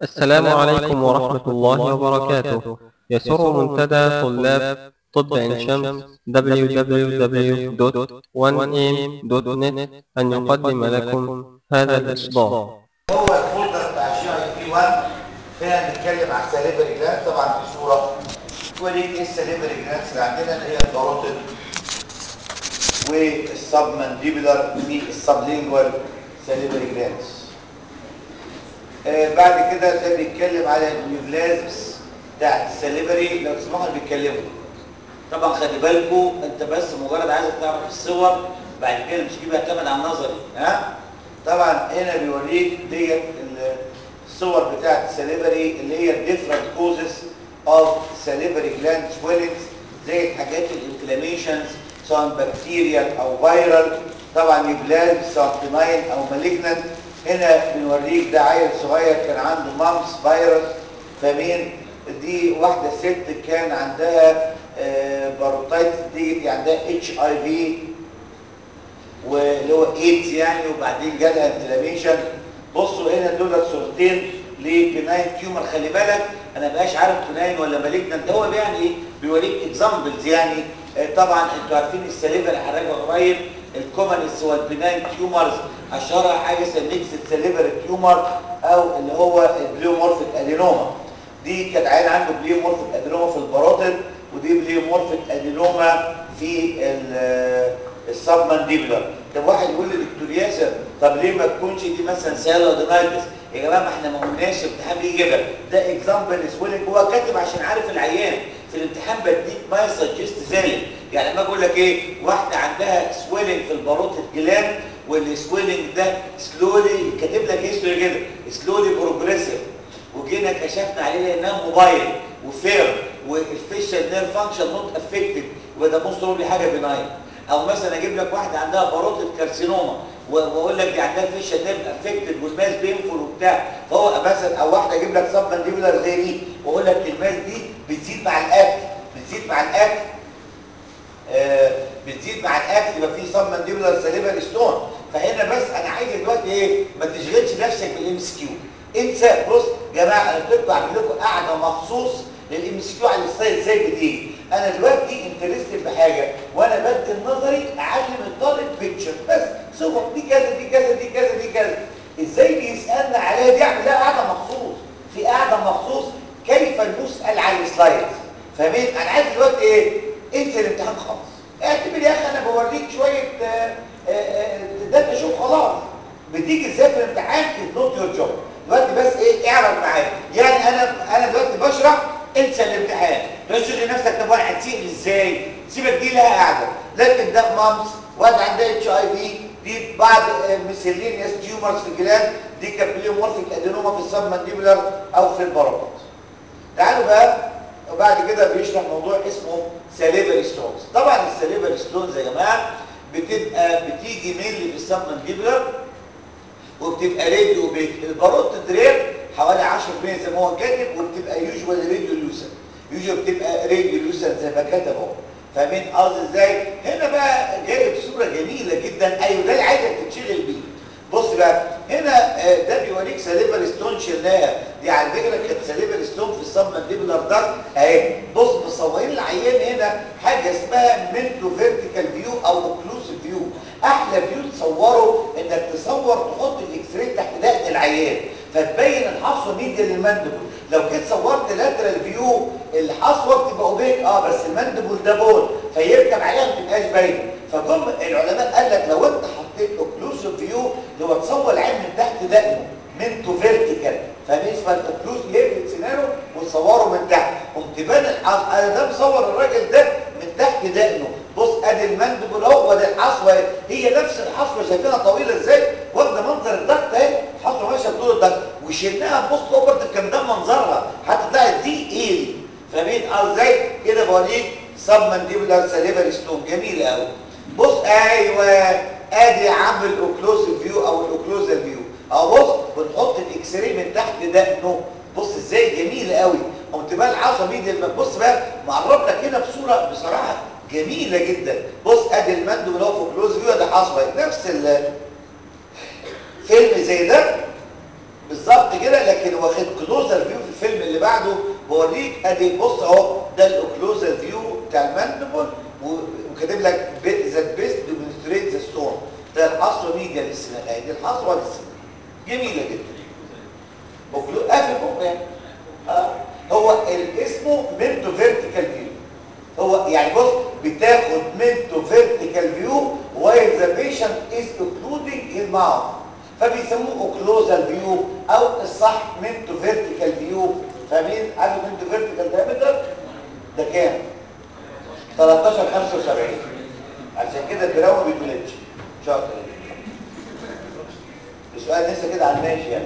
السلام عليكم ورحمة الله وبركاته يسر منتدى طلاب طب عين شمس www.1am.net أن يقدم لكم هذا الإصدار هو الفولدر بتاع جي اي بي 1 هنا بنتكلم على السليفري جلاند طبعا في صوره توريك ايه السليفري جلاندز اللي عندنا اللي هي الباروتيد والسبمنديبولار في السبلينجوال سليفري جلاندز آه بعد كده ده بيتكلم على النيوبلازمز بتاعت السليفري لو تسمحوا بيتكلموا طبعا خلي بالكم انت بس مجرد عايزك تعرف الصور بعد كده مش بيعتمد على النظري ها طبعا هنا بيوريك ديت الصور بتاعت السليفري اللي هي different causes of salivary gland swellings زي الحاجات الانفلاميشنز سواء بكتيريال او فيرال طبعا نيبلازم سواء بناين او مالجنانت هنا بنوريك ده عيل صغير كان عنده مامس فيروس فمين دي واحده ست كان عندها باروتايتس دي عندها اتش اي في واللي هو ايدز يعني وبعدين جالها انفلاميشن بصوا هنا دول صورتين لبناين تيومر خلي بالك انا بقاش عارف بناين ولا مالجنانت هو يعني ايه بيوريك اكزامبلز يعني طبعا انتوا عارفين السليفر هراجع قريب الكومنس هو البناين تيومرز اشهرها حاجه اسمها ميكسد سليفر تيومر او اللي هو البليومورفيك ادينوما دي كانت عيان عنده بليومورفيك ادينوما في الباروتيد ودي بليومورفيك ادينوما في السبمنديبولار طب واحد يقول لي دكتور ياسر طب ليه ما تكونش دي مثلا سيالودينايتس يا جماعه ما احنا ما قلناش الامتحان بيجيبها ده اكزامبل سويلنج هو كاتب عشان عارف العيان في الامتحان بديك ما يسجست ذلك يعني لما اقول لك ايه واحده عندها سويلنج في الباروتيد جلاند والسويلنج ده سلولي كاتب لك هيستوري كده سلولي بروجريسيف وجينا كشفنا عليه لانها موبايل وفير والفيشال نير فانكشن نوت افكتد وده موست حاجه بناين او مثلا اجيب لك واحده عندها باروتيد كارسينوما واقول لك دي عندها فيشال نير افكتد والماس بينفل وبتاع فهو مثلا او واحده اجيب لك سب مانديبولار زي دي واقول لك الماس دي بتزيد مع الاكل بتزيد مع الاكل آه بتزيد مع الاكل يبقى في سب مانديبولار سليفر ستون فهنا بس انا عايز دلوقتي ايه ما تشغلش نفسك بالام اس كيو انسى بص يا جماعه انا كنت بعمل لكم قاعده مخصوص للام اس كيو على السلايد ازاي بتيجي انا دلوقتي انترستد بحاجه وانا بدي النظري اعلم الطالب بيكتشر بس صور دي كذا دي كذا دي كذا دي كذا ازاي بيسالنا عليها دي اعمل لها قاعده مخصوص في قاعده مخصوص كيف نسال على السلايد فاهمين انا عايز دلوقتي ايه انسى الامتحان خالص اعتبر يا اخي انا بوريك شويه داتا شوف خلاص بتيجي ازاي في الامتحان از نوت يور جوب دلوقتي بس ايه اعرف معايا يعني انا انا دلوقتي بشرح انسى الامتحان بس تقول لنفسك طب انا هتسال ازاي سيبك دي لها قاعده لكن ده مامس واحد عندها اتش اي في دي بعض ميسيلينيوس تيومرز في الجلاند دي كابليومورفيك ادينوما في السبمنديبولار او في الباروكوت تعالوا بقى وبعد كده بيشرح موضوع اسمه ساليفري ستونز طبعا الساليفري ستونز يا جماعه بتبقى بتيجي مينلي في السبمنديبولار وبتبقى راديو بيت الباروت درير حوالي 10% زي ما هو كاتب وبتبقى يوجوال راديو لوسن يوجوال بتبقى راديو لوسن زي ما كتب اهو فاهمين قصدي ازاي هنا بقى جايب صوره جميله جدا ايوه ده اللي عايزك تتشغل بيه بص بقى هنا ده بيوريك سليفر ستون شلناها دي على فكره كانت سليفر ستون في السبمنديبولار داكت اهي بص مصورين العيان هنا حاجه اسمها منتو فيرتيكال فيو او اوكلوسيف فيو احلى فيو تصوره انك تصور تحط الاكس راي تحت دقن العيان فتبين الحصوه ميديا للمندبل لو جيت صورت لاترال فيو الحصوه بتبقى اوبيك اه بس المندبل ده بون فيركب عليها ما تبقاش باينه فجم العلماء قال لك لو انت حطيت اوكلوسيف فيو اللي هو تصور العين من تحت دقنه منتو فيرتيكال فبيسمى الاوكلوز يقفل سنانه وتصوره من تحت قمت بان الحصوه انا ده مصور الراجل ده من تحت دقنه بص ادي المندبل اهو وادي الحصوه هي نفس الحصوه شايفينها طويله ازاي واخده منظر الضغط اهي الحصوه ماشيه بطول الضغط وشلناها بص اوبرت كان ده منظرها حتى تلاقي دي ايه دي فاهمين ازاي كده بوريك سب مانديبولار ساليفري ستون جميل قوي بص ايوه ادي عامل الاوكلوسيف فيو او الاوكلوزال فيو اهو بص بنحط الاكس راي من تحت دقنه بص ازاي جميل قوي قمت بقى العصا ميديا بص بقى مقرب لك هنا بصوره بصراحه جميله جدا بص ادي المندوب اللي هو في كلوز فيو ده حصوه نفس الفيلم زي ده بالظبط كده لكن واخد كلوز بعده بوريك ادي بص اهو ده الاوكلوزال فيو بتاع الماندبل وكاتب لك ذا بيست ديمونستريت ذا ستون ده الحصوه ميديا للسنان اهي دي الحصوه للسنان جميله جدا اوكلو قافل بقى يعني اه هو ال- اسمه منتو فيرتيكال فيو هو يعني بص بتاخد منتو فيرتيكال فيو while the patient is occluding his mouth فبيسموه اوكلوزال فيو او الصح منتو فيرتيكال فيو فاهمين عارف منتو فيرتيكال دايمتر ده كام 13 75 عشان كده البراو ما بيتولدش شاطر السؤال لسه كده على الماشي يعني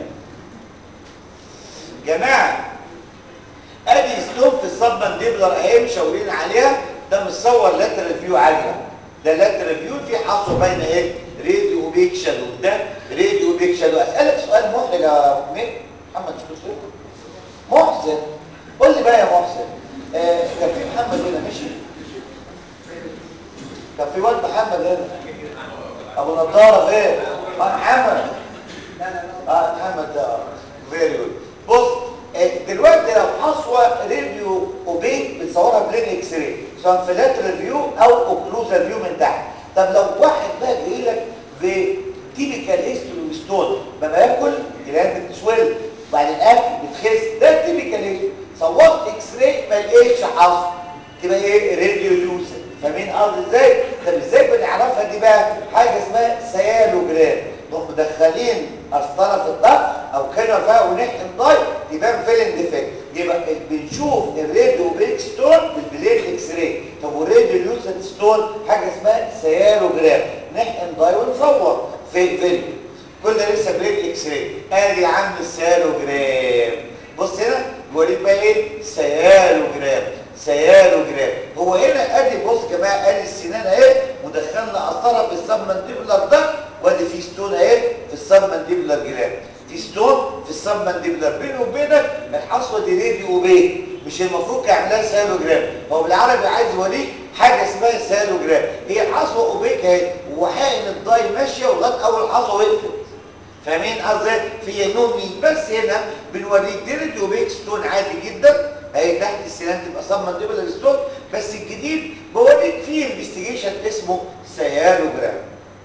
جماعه ادي ستون في السبمنديبلر اهي مشاورين عليها ده متصور لاترال فيو عاليه ده لاترال فيو في حصوه باينه ايه راديو اوبيك شادو ده راديو اوبيك شادو اسالك سؤال محرج يا مين محمد مش مسؤول محسن قول لي بقى يا محسن آه كان في محمد هنا ماشي كان في واد محمد هنا ابو نضاره فين اه محمد اه محمد ده فيري جود بص آه، دلوقتي لو حصوه راديو اوبيك بتصورها بلين اكس راي سواء في لاترال فيو او اوكلوزال فيو من تحت طب لو واحد بقى جاي لك بتيبيكال هيستوري ستون بما ياكل الجلاد بتسول بعد الاكل بتخس ده تيبيكال هيستوري صورت اكس راي ما لقيتش حصوه تبقى ايه راديو لوسن فاهمين قصدي ازاي طب ازاي بنعرفها دي بقى حاجه اسمها سيالوجرام نروح مدخلين قسطره في الضغط او كانوا فيها ونحقن ضاي يبان فيلن ديفكت يبقى بنشوف الراديو بريك ستون بالبلين اكس راي طب والراديو لوسن ستون حاجه اسمها سيالوجرام نحقن ضاي ونصور في فيديو كل ده لسه بريد اكس راي ادي يا عم السيالوجرام بص هنا بوريك بقى ايه سيالوجرام سيالوجرام هو هنا ادي بص يا جماعه ادي السنان اهي ودخلنا قسطره في السبمنديبلر ده وادي في ستون اهي في السبمنديبلر جرام في ستون في السبمنديبلر بيني وبينك الحصوه دي راديو اوبيك مش المفروض يعملها سيالوجرام هو بالعربي عايز يوريك حاجه اسمها سيالوجرام هي الحصوه اوبيك اهي وحقن الضاي ماشيه ولغايه اول حصوه وقفت فاهمين قصدي في نوع مين بس هنا بنوريك دي راديو اوبيك ستون عادي جدا اهي تحت السنان تبقى سبمنديبلر ستون بس الجديد بوريك فيه انفستيجيشن اسمه سيالوجرام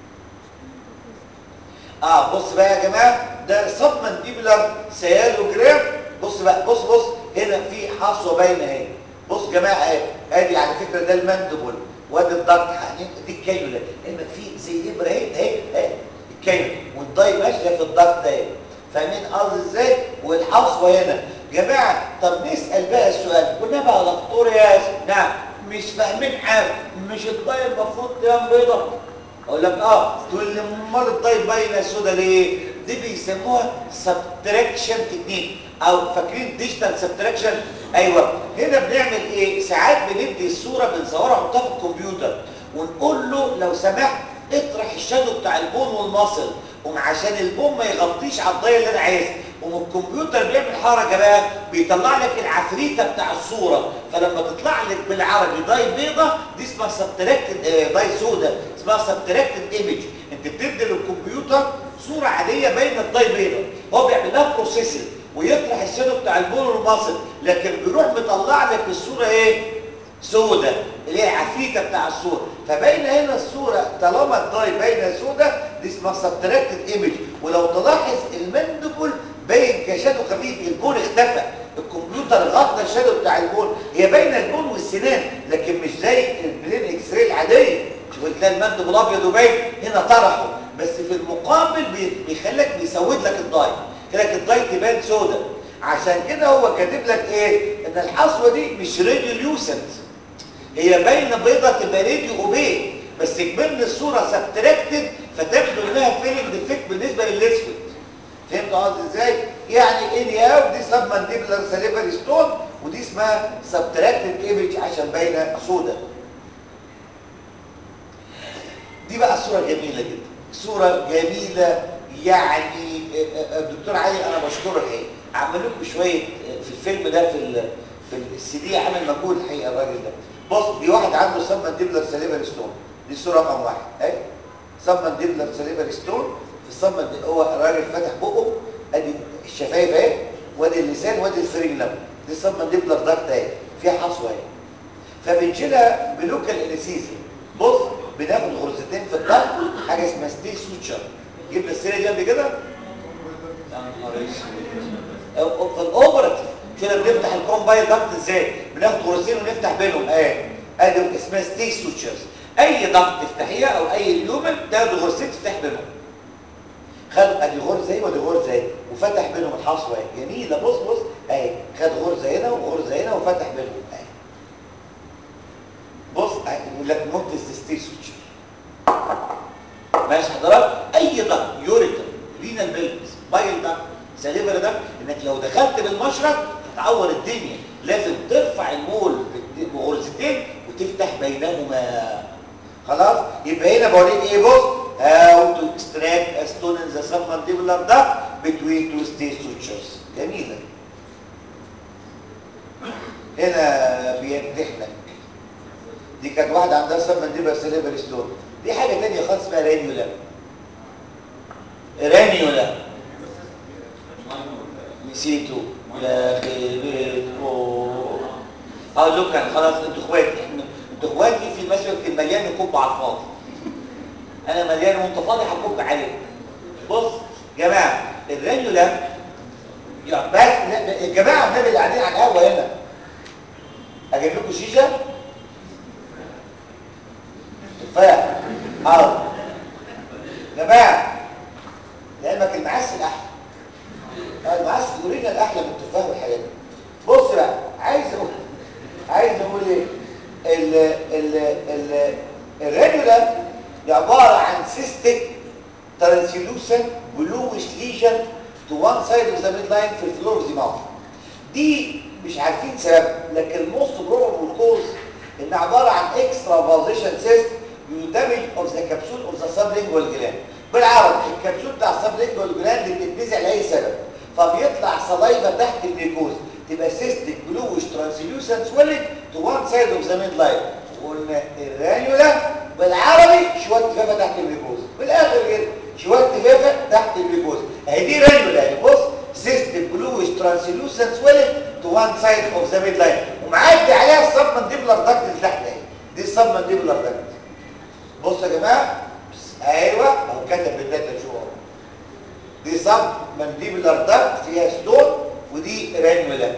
اه بص بقى يا جماعه ده سبمنديبلر سيالوجرام بص بقى بص بص هنا في حصوه باينه اهي بص يا جماعه اهي ادي على فكره ده الماندبل وادي الضغط يعني دي الكيوله هنا في زي ابره اهي اهي اهي الكيوله والضي ماشيه في الضغط اهي فاهمين قصدي ازاي والحصوه هنا جماعه طب نسال بقى السؤال قلنا بقى يا دكتور ياسر نعم مش فاهمين حاجه مش الضي المفروض تبان بيضه اقول لك اه تقول لي امال الضي باينه سودا ليه دي بيسموها سبتراكشن تكنيك او فاكرين ديجيتال سبتراكشن ايوه هنا بنعمل ايه ساعات بندي الصوره بنصورها نحطها في الكمبيوتر ونقول له لو سمحت اطرح الشادو بتاع البون والمصل وعشان البون ما يغطيش على الضي اللي انا عايزها والكمبيوتر بيعمل حركه بقى بيطلع لك العفريته بتاع الصوره فلما تطلع لك بالعربي داي بيضه دي اسمها سبتراكتد داي سودا اسمها سبتراكتد ايمج انت بتدي للكمبيوتر صوره عاديه باينه الداي بيضه هو بيعمل لها بروسيسنج ويطرح الشادو بتاع البون والمصل لكن بيروح مطلع لك الصوره ايه سودة اللي هي العفريته بتاع الصوره فباينه هنا الصوره طالما الضاي باينه سودة دي اسمها سبتراكتد ايمج ولو تلاحظ المندبل باين كشادو خفيف البون اختفى الكمبيوتر غطى الشادو بتاع البون هي باينه البون والسنان لكن مش زي البلين اكس راي العاديه شوف تلاقي المندبل ابيض وباين هنا طرحه بس في المقابل بيخليك بيسود لك الضاي كده الضاي تبان سودة عشان كده هو كاتب لك ايه ان الحصوه دي مش راديو ليوسنت هي باينه بيضه تبقى راديو اوبيك بس كمان الصوره سبتراكتد فتبدو انها فيلم ديفكت بالنسبه للاسود فهمت قصدي ازاي يعني ايه دي اوف دي سب مانديبلر سليفري ستون ودي اسمها سبتراكتد ايمج عشان باينه سودا دي بقى صوره جميله جدا صوره جميله يعني الدكتور علي انا بشكره الحقيقه عمل لكم شويه في الفيلم ده في ال في السي دي عمل مجهود الحقيقه الراجل ده بص دي واحد عنده سب مانديبلر سليفري ستون دي الصوره رقم واحد اهي سب مانديبلر سليفري ستون في الصب هو الراجل فتح بقه ادي الشفايف اهي وادي اللسان وادي الفرينلم دي السب مانديبولار داكت اهي فيها حصوه اهي فبنشيلها بلوكال انستيزيا بص بناخد غرزتين في الضغط حاجه اسمها ستيل سوتشر جبنا السيره دي قبل كده يا نهار اسود. في الاوبراتيف كده بنفتح الكومبايل داكت ازاي بناخد غرزتين ونفتح بينهم اهي ادي اسمها ستيل سوتشرز اي ضغط تفتحيها او اي ليومن تاخد غرزتين تفتح بينهم خد ادي غرزه اهي ودي غرزه اهي وفتح بينهم الحصوه اهي جميله بص بص اهي خد غرزه هنا وغرزه هنا وفتح بينهم اهي بص يقول لك نوتس ستيل سويتشر ماشي حضرتك اي ضغط يوريتر رينال بيلز بايل ضغط سليفر ده انك لو دخلت بالمشرط هتعور الدنيا لازم ترفع المول بغرزتين وتفتح بينهما خلاص يبقى هنا بوريك ايه بص how to extract a stone in the submandibular duct between two state sutures جميلة هنا بيمتحنك دي كانت واحدة عندها submandibular cerebral stone دي حاجة تانية خالص اسمها رانيولا رانيولا نسيته يا خيبتكم اقول لكم كان خلاص انتوا اخواتي انتوا اخواتي في المسجد كان مليان يكب على الفاضي انا مليان وانت فاضي هكب عليك بص جماعه الرانيولا يا بس الجماعه النبي اللي قاعدين على القهوه هنا اجيب لكم شيشه تفاح حاضر جماعه لعلمك المعسل احلى المعسل اورينا الاحلى من التفاح والحاجات دي بص بقى عايز اقول عايز اقول ايه ال ال ال الرانيولا دي عباره عن سيستيك ترانسلوسنت بلوش ليجن تو وان سايد اوف ذا ميد لاين في الفلور اوف ذا ماوث دي مش عارفين سبب لكن الموست بروبابل كوز ان عباره عن اكسترا فازيشن سيست يدمج اوف ذا كبسول اوف ذا سبلينجوال جلاند بالعربي الكبسول بتاع السبلينجوال جلاند بتتنزع لاي سبب فبيطلع سلايفا تحت الميكوز تبقى سيستيك بلوش ترانسلوسنت سويلنج تو وان سايد اوف ذا ميد لاين قلنا الرانيولا بالعربي شويه تفافه تحت الميكوز بالاخر كده شويه تفافه تحت الميكوز اهي دي رانيولا اهي بص سيستيك بلوش ترانسلوسنت سويلنج تو وان سايد اوف ذا ميد لاين ومعدي عليها السب مانديبولار داكت اللي تحت اهي دي السب مانديبولار داكت بصوا يا جماعه ايوه اهو كتب بالداتا شو اهو دي سب مانديبولار داكت فيها ستون ودي رانيولا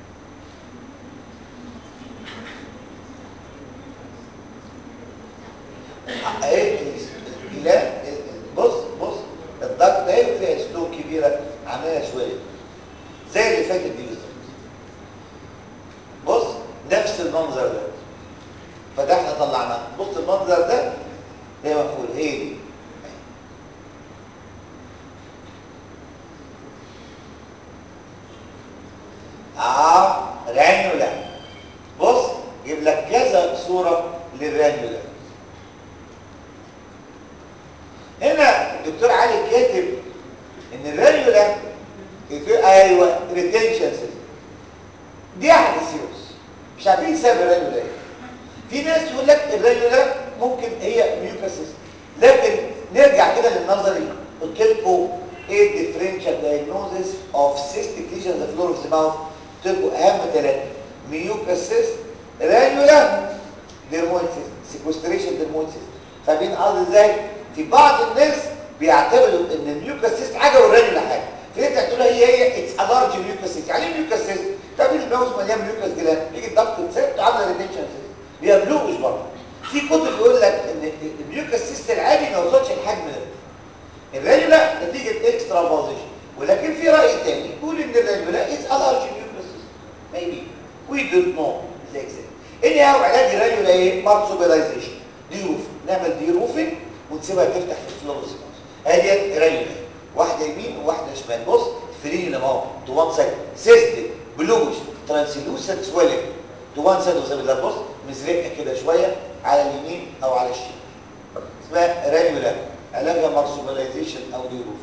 اهي الجلاد بص بص الضغط ده فيها ستون كبيره عاملها شويه زي اللي فاتت دي بالظبط بص نفس المنظر ده فتحنا طلعناه بص المنظر ده هي مقفول هي دي اه رانيولا بص جيب لك كذا صوره للرانيولا هنا الدكتور علي كاتب ان الرانيولا ايوه ريتنشن سيستم دي احد السيروس مش عارفين سبب الرانيولا ايه في ناس يقول لك الرانيولا ممكن هي ميوكاسيس لكن نرجع كده للنظري قلت لكم ايه الديفرنشال دايجنوزيس اوف سيستيك ليجن ذا فلور اوف ذا ماوث قلت لكم اهم ثلاثه ميوكاسيس رانيولا ديرمويد سيستم سيكوستريشن ديرمويد سيستم فاهمين قصدي ازاي في بعض الناس بيعتبروا ان الميوكاسيست حاجه والرانيولا حاجه فانت تقول له هي هي اتس ا لارج ميوكاسيست يعني ايه ميوكاسيست تعمل الماوس مليان ميوكاس جلاند يجي الضغط تسد عامله ريتنشن سيستم بيبلوش برضه في كتب يقول لك ان الميوكاسيست العادي ما يوصلش الحجم ده الرانيولا نتيجه اكسترا فازيشن ولكن في راي ثاني يقول ان الرانيولا اتس ا لارج ميوكاسيست ميبي وي دونت نو ذا اكزاكت اني هو علاج الرانيولا ايه مارسوبيلايزيشن دي روف نعمل دي روفنج ونسيبها تفتح في الفلورس ادي رانيولا واحده يمين وواحده شمال بص فرين اهو تو وان سايد سيستم بلوش ترانسلوسنت سويلنج تو وان سايد زي ما بص مزرقه كده شويه على اليمين او على الشمال اسمها رانيولا علاجها مارسوبيلايزيشن او ديروف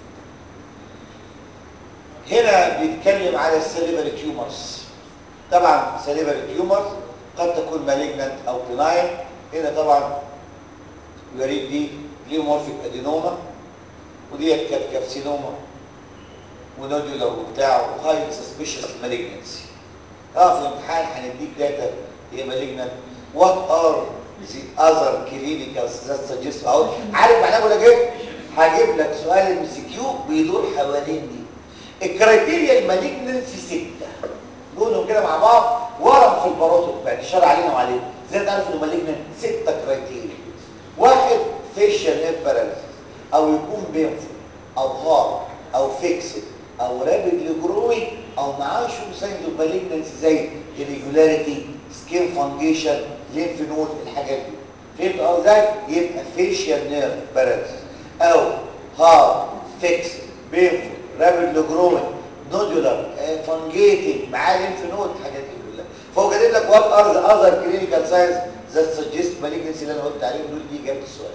هنا بيتكلم على السليفري تيومرز طبعا سليفري تيومرز قد تكون مالجنت او بناين هنا طبعا يوريك دي ليومورفيك ادينوما وديت كانت كابسينوما ونودولار وبتاع وهاي سسبيشس مالجنسي اه في الامتحان هنديك داتا هي مالجنت وات ار the other clinicals that suggest اهو عارف معناه ولا ايه هجيب لك سؤال ام سي كيو بيدور حوالين دي الكرايتيريا المالجنسي سته نقولهم كده مع بعض ورم في الباروتو بعد الشر علينا وعليكم زي تعرف انه مالجنت سته كرايتيريا واحد فيشال هيب باراليسيس او يكون بينفل او هارد او فيكسد او رابيدلي جروينج او معاه شو ساينز اوف مالجنسي زي irregularity سكين فانجيشن لينف نود الحاجات دي فهمت اه ازاي يبقى فيشال نيرف باراليسيس او هارد فيكس بينفل رابيدلي جروينج نودولار فانجيتنج معاه لينف نود الحاجات دي كلها فهو كاتب لك وات ار ذا اذر كلينيكال ساينز ذات سجست مالجنسي اللي انا قلت عليهم دول دي اجابه السؤال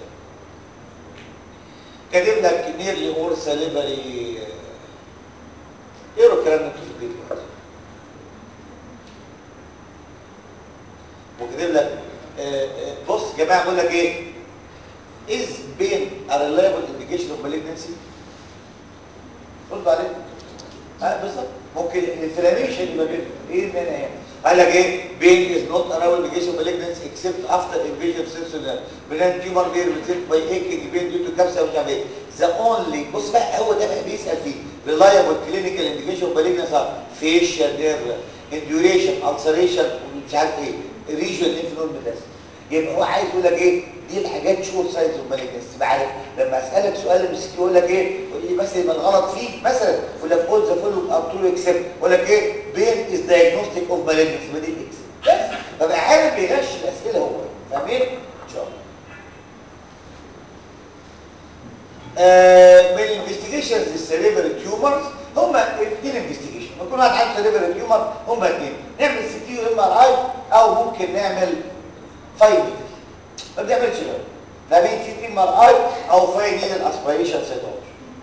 كاتب لك نيرلي اور ساليبري اقروا الكلام ده في البيت دلوقتي وكاتب لك آه، آه، بص يا جماعه بقول لك ايه از بين a reliable indication of malignancy ردوا عليه اه بالظبط ممكن الانفلاميشن يبقى بين ايه اللي انا يعني قال لك ايه بين is not a reliable indication of malignancy except after invasion of sensory nerve بلان tumor there result by aching pain due to capsule مش عارف ايه the only بص بقى هو ده بقى بيسال فيه reliable clinical indication of malignancy are facial nerve induration ulceration ومش عارف ايه region lymph node metastasis يبقى هو عايز يقول لك ايه دي الحاجات شور ساينز اوف مالجنس تبقى عارف لما اسالك سؤال ام سي يقول لك ايه يقول لي مثلا يبقى الغلط فيه مثلا يقول لك اول ذا فولو اب تو اكسبت يقول لك ايه بين از دايجنوستيك اوف مالجنس يبقى دي اكسبت بس فبقى عارف بيغش الاسئله هو فاهمين ان شاء الله آه من الانفستيجيشنز للسيريبرال تيومرز هم اثنين انفستيجيشن يكون واحد عنده سيريبرال تيومر هم اثنين نعمل سي تي ام ار اي او ممكن نعمل فاينل ما بنعملش غير لا بين سي تي ام ار اي او فاينل اسبيريشن سيتوج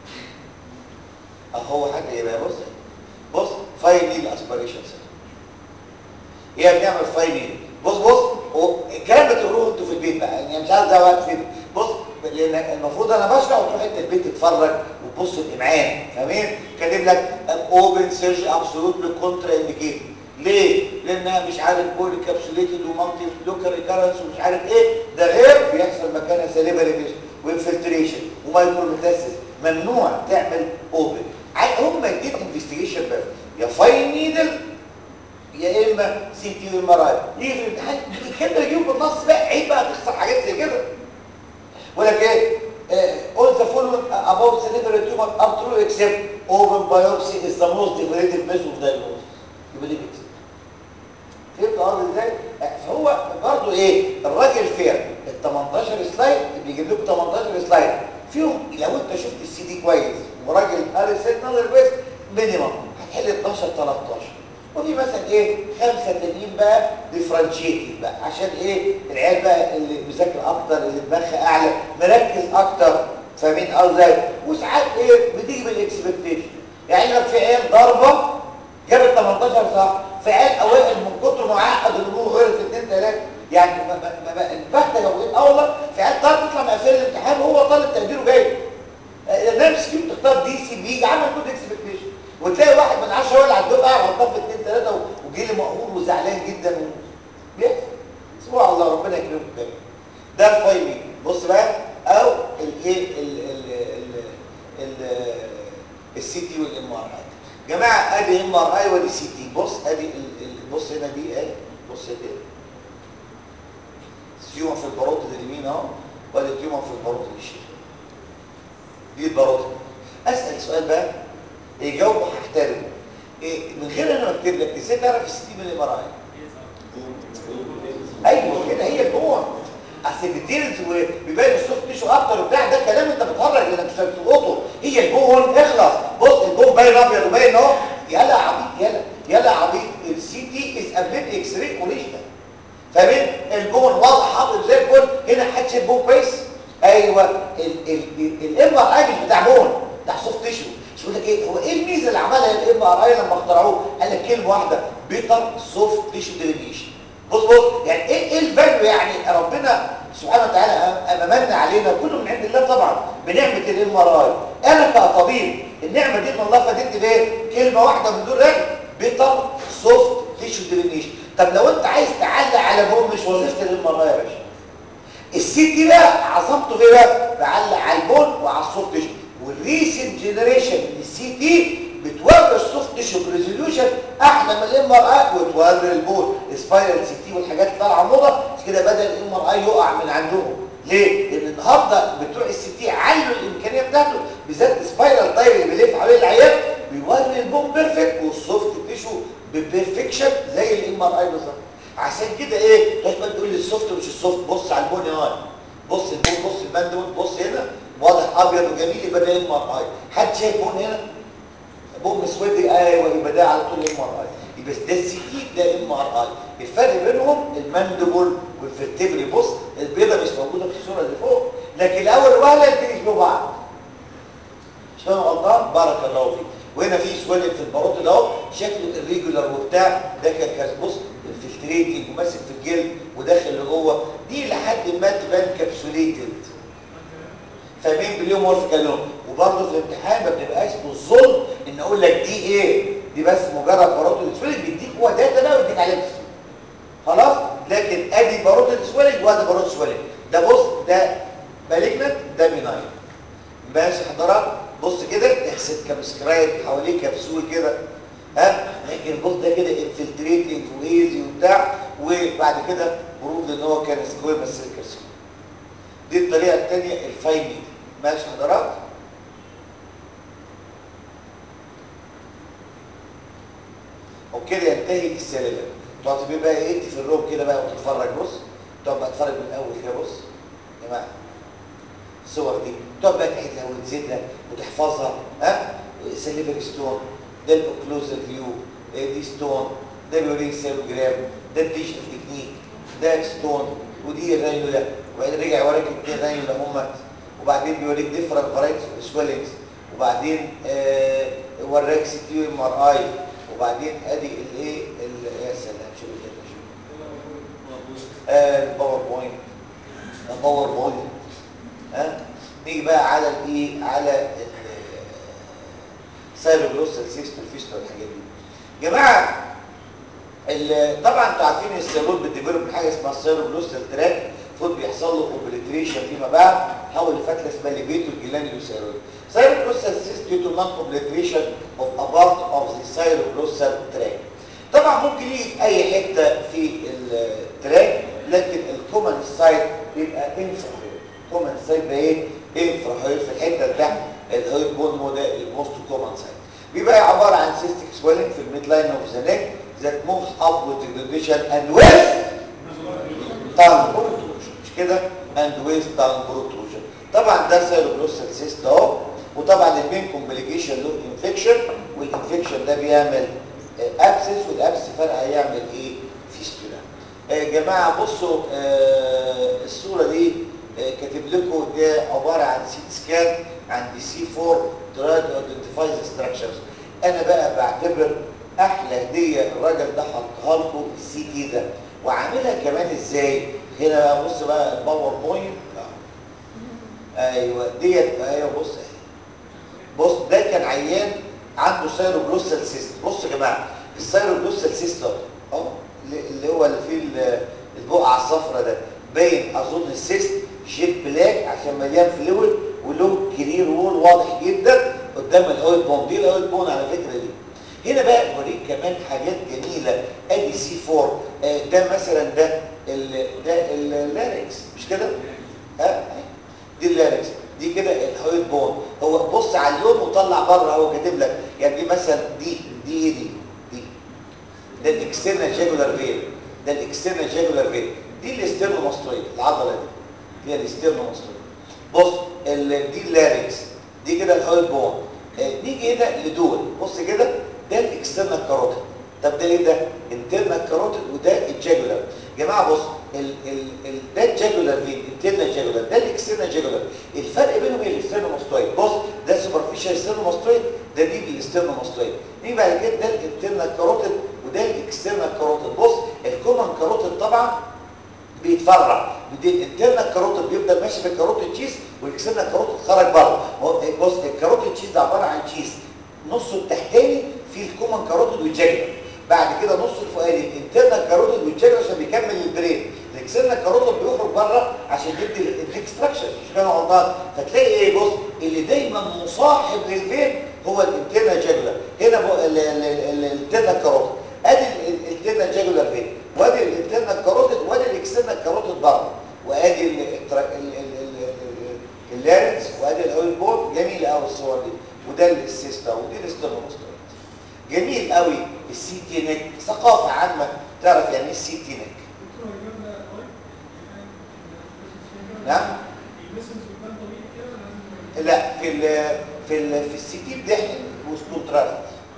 اهو حاجه يبقى بص بص فاينل اسبيريشن سيتوج هي بنعمل فاينل بص بص هو الكلام ده تقروه انتوا في البيت بقى يعني مش عايز ده وقت فين بص لان المفروض انا بشرح وتروح انت البيت تتفرج وتبص الامعان فاهمين كاتب لك اوبن سيرج ابسولوتلي كونترا انديكيتد ليه لانها مش عارف بولي كابسوليتد ومالتي لوكال ريكارنس ومش عارف ايه ده غير بيحصل مكانها سليبري وانفلتريشن ومايكروميتاسيس ممنوع تعمل اوبن هم اتنين انفستيجيشن بس يا فاين نيدل يا اما سي تي ام ار اي يجي في الامتحان كده يجيب بالنص بقى عيب بقى تخسر حاجات زي كده بقول لك ايه all the following about cerebral tumor are true except open biopsy is the most definitive method of diagnosis يبقى دي كده فهمت قصدي ازاي؟ فهو برضه ايه الراجل فين ال 18 سلايد بيجيب لكم 18 سلايد فيهم لو انت شفت السي دي كويس وراجل قاري سيت نظر كويس مينيمم هتحل 12 13 وفي مثلا ايه خمسه تانيين بقى ديفرنشيتد بقى عشان ايه العيال بقى اللي مذاكر اكتر اللي دماغها اعلى مركز اكتر فاهمين قصدي وساعات ايه بتيجي بالاكسبكتيشن يعني لو في عيال ضربه جابت 18 صح في عيال اوائل من كتر ما عقد الامور غيرت اثنين ثلاثه يعني ما ما ما البحث لو اه والله في عيال طالب تطلع مقفل الامتحان وهو طالب تقديره جاي نفس كيف تختار دي سي بي عامل كود اكسبكتيشن وتلاقي واحد من 10 ولع على الدفعه وحطها في اثنين ثلاثه وجي لي مقهور وزعلان جدا و... بيحصل سبحان الله ربنا يكرمكم جميعا ده الفايل بص بقى او الايه السي تي والام ار اي جماعه ادي ام ار اي ودي سي تي بص ادي بص هنا دي اهي بص دي تيومر في الباروت اليمين اهو وادي تيومر في الباروت الشمال دي الباروت اسال سؤال بقى يجاوبه هحترمه إيه من غير انا بكتب لك ازاي تعرف السي تي من الام ار اي ايوه كده هي الجوع اصل الديتيلز وبيبان السوفت تيشو اكتر وبتاع ده كلام انت بتهرج لانك مش بتلقطه هي الجون اخلص بص الجون باين ابيض وباين اهو يلا عبيط يلا يلا عبيط السي تي از ابليت اكس راي اوريجينال فاهمين الجون واضح حاطط زي الفل هنا حدش الجون كويس ايوه الام ار اي مش بتاع بون بتاع سوفت تيشو مش بقول لك ايه هو ايه الميزه اللي عملها الام ار اي لما اخترعوه قال لك كلمه واحده بيتر سوفت تيشو ديلينيشن بص بص يعني ايه ايه الفاليو يعني ربنا سبحانه وتعالى امامنا علينا كله من عند الله طبعا بنعمه الام ار اي انا كطبيب النعمه دي من الله فادتني بايه كلمه واحده من دون رغي بيتر سوفت تيشو طب لو انت عايز تعلق على بون مش وظيفه الام ار اي يا باشا السي تي بقى عظمته في بقى بعلق على البون وعلى السوفت تيشو والريسنت جنريشن من السي تي بتوري السوفت تيشو بريزوليوشن احلى من الام ار اي وتوري البون سبايرال سي تي والحاجات اللي طالعه موضه كده بدا الام ار اي يقع من عندهم ليه؟ لان النهارده بتوع السي تي علوا الامكانيه بتاعته بالذات سبايرال تايب اللي بيلف حوالين العيان بيوري البون بيرفكت والسوفت تيشو ببيرفكشن زي الام ار اي بالظبط عشان كده ايه لازم تقول لي السوفت مش السوفت بص على البون يا بص البون بص الماندول بص هنا واضح ابيض وجميل يبقى ده ام ار اي حد شايف بون هنا بون مسود ايوه يبقى ده على طول ام ار اي يبقى ده السي تي ده ام ار اي الفرق بينهم الماندبل والفرتبري بص البيضه مش موجوده في الصوره اللي فوق لكن الاول وهله الاثنين يشبهوا بعض مش فاهم غلطان بارك الله فيك وهنا في سوالف في الباروت ده اهو شكله الريجولار وبتاع ده كان كان بص انفلتريتنج وماسك في الجلد وداخل لجوه دي لحد ما تبان كابسوليتد فاهمين باليوم كانوا وبرضه في الامتحان ما بتبقاش بالظلم ان اقول لك دي ايه دي بس مجرد باروت الاسفلج بيديك هو داتا بقى ويديك عليه خلاص لكن ادي باروت الاسفلج وادي باروت الاسفلج ده بص ده مالجنت ده بيناين ماشي حضرتك بص كده احسب كابسكرايب حواليه كبسول كده ها لكن بص ده كده انفلتريتنج وايزي وبتاع وبعد كده بروف ان هو كان سكوير بس الكبسول دي الطريقه الثانيه الفايني ماشي حضرتك وبكده ينتهي السلالم تقعد بقى ايه في الروم كده بقى وتتفرج بص تقعد بقى تتفرج من الاول كده بص يا جماعه الصور دي تقعد بقى تعيدها وتزيدها وتحفظها ها سليفري ستون ده الاوكلوزال فيو دي ستون ده بيوريك سيلوجرام ده الديجيتال تكنيك ده ستون ودي الرانيولا وبعدين رجع يوريك الاثنين رانيولا هم وبعدين بيوريك ديفرنت فرايتس سويلنجز وبعدين آه وراك سي تي ام ار اي وبعدين ادي الايه يا سلام شوف شوف الباوربوينت الباوربوينت ها نيجي بقى على الايه على السايروجلوسال سيستم فيستول والحاجات دي جماعه طبعا انتوا عارفين السيرود بتديفلوب حاجه اسمها السايروجلوسال تراك المفروض بيحصل له اوبليتريشن فيما بعد حول لفتله اسمها ليفيتو جلانيوسيرويد سايروجلوسال سيستم due to non-obliteration of a part of the cyroglossal tract طبعا ممكن يجي في اي حته في التراك لكن الكومن سايت بيبقى انفراهيد كومن سايت ده ايه انفراهيد في الحته اللي تحت الهيد بون هو ده الموست كومن سايت بيبقى عباره عن سيستيك سويلنج في الميد لاين اوف ذا نيك that moves up with degradation and with tongue protrusion مش كده and with tongue protrusion طبعا ده سيروجلوسال سيست اهو وطبعا المين كومبليكيشن له انفكشن والانفكشن ده بيعمل ابسس والابسس فرق هيعمل ايه فيستولا يا جماعه بصوا آه الصوره دي آه كاتب لكم ده عباره عن سيت سكان عند سي 4 تراي تو ايدنتيفاي ذا ستراكشرز انا بقى بعتبر احلى هديه الراجل ده حطها لكم السي تي ده وعاملها كمان ازاي هنا بقى بص بقى الباور بوينت ايوه ديت ايوه بص بص ده كان عيان عنده سايروجلوسال سيست بصوا يا جماعه السايروجلوسال سيست اهو اللي هو اللي فيه البقعه الصفراء ده باين اظن السيست جيت بلاك عشان مليان فلويد وله كرير وول واضح جدا قدام الاويل بون دي الاويل بون على فكره دي هنا بقى بوريك كمان حاجات جميله ادي سي 4 آه ده مثلا ده ال ده اللاركس مش كده ها دي اللاركس دي كده الهايد بون هو بص على اللون وطلع بره هو كاتب لك يعني دي مثلا دي دي ايه دي دي ده الاكسترنال جاجولار فين ده الاكسترنال جاجولار فين دي الاسترنوماستويد العضله دي هي الاسترنوماستويد بص دي اللاركس دي كده الهايد بون نيجي هنا لدول بص كده ده الاكسترنال كاروتيد طب ده ايه ده انترنال كاروتيد وده الجاجولار يا جماعه بص ال ال ال ده الجاجولار فين انترنال جاجولار ده الاكسترنال جاجولار الفرق بينهم ايه الاسترنوماستويد بص ده سوبرفيشال استرنوماستويد ده دي الاسترنوماستويد نيجي بعد كده ده الانترنال كاروتيد وده الاكسترنال كاروتيد بص الكومن كاروتيد طبعا بيتفرع بدي الانترنال كاروتيد بيفضل ماشي في الكاروتيد تشيز والاكسترنال كاروتيد خرج بره بص الكاروتيد تشيز ده عباره عن تشيز نصه التحتاني فيه الكومن كاروتيد والجاجولار بعد كده نص الفوقاني الانترنال كاروتيد الاكسنال كاروتيد بيخرج بره عشان يدي يديك ستراكشر مش كده غلطان فتلاقي ايه بص اللي دايما مصاحب للفين هو الانترنال جاجولار هنا الانترنال كاروتيد ادي الانترنال جاجولار فين وادي الانترنال كاروتيد وادي الاكسترنال كاروتيد بره وادي اللارنس وادي الاويل بول جميل قوي الصور دي وده السيستا ودي الاسترنوسترويد جميل قوي السي تي نيك ثقافه عامه تعرف يعني ايه السي تي نيك نعم لا في ال في ال في السي تي بتحقن وسكونتراست